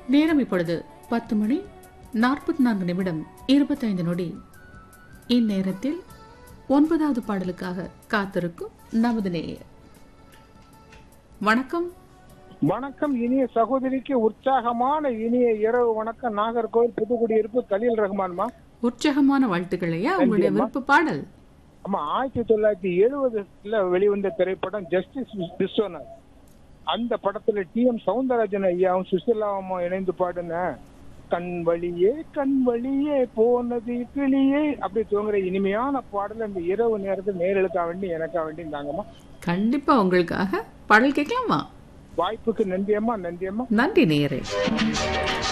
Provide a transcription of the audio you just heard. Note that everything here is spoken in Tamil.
நேரம் இப்பொழுது பத்து மணி நாற்பத்தி நான்கு நிமிடம் இருபத்தைந்து நொடி இந்நேரத்தில் ஒன்பதாவது பாடலுக்காக காத்திருக்கும் நமது நேயர் வணக்கம் வணக்கம் இனிய சகோதரிக்கு உற்சாகமான இனிய இரவு வணக்கம் நாகர்கோவில் புதுக்குடியிருப்பு கலீல் ரஹ்மான்மா உற்சாகமான வாழ்த்துக்கள் ஐயா உங்களுடைய நன்றி, அம்மா. விருப்ப பாடல் ஆமா ஆயிரத்தி தொள்ளாயிரத்தி எழுபதுல வெளிவந்த திரைப்படம் ஜஸ்டிஸ் விஸ்வநாத் அந்த படத்துல டி எம் சவுந்தரராஜன் ஐயாவும் சுசிலாவும் இணைந்து பாடுன கண் வழியே கண் வழியே போனது கிளியே அப்படி தூங்குற இனிமையான பாடல் இந்த இரவு நேரத்தில் நேர்களுக்காக வேண்டி எனக்காக வேண்டி தாங்கம்மா கண்டிப்பா உங்களுக்காக பாடல் கேட்கலாமா வாய்ப்புக்கு நன்றியம்மா நன்றியம்மா நன்றி நேயரே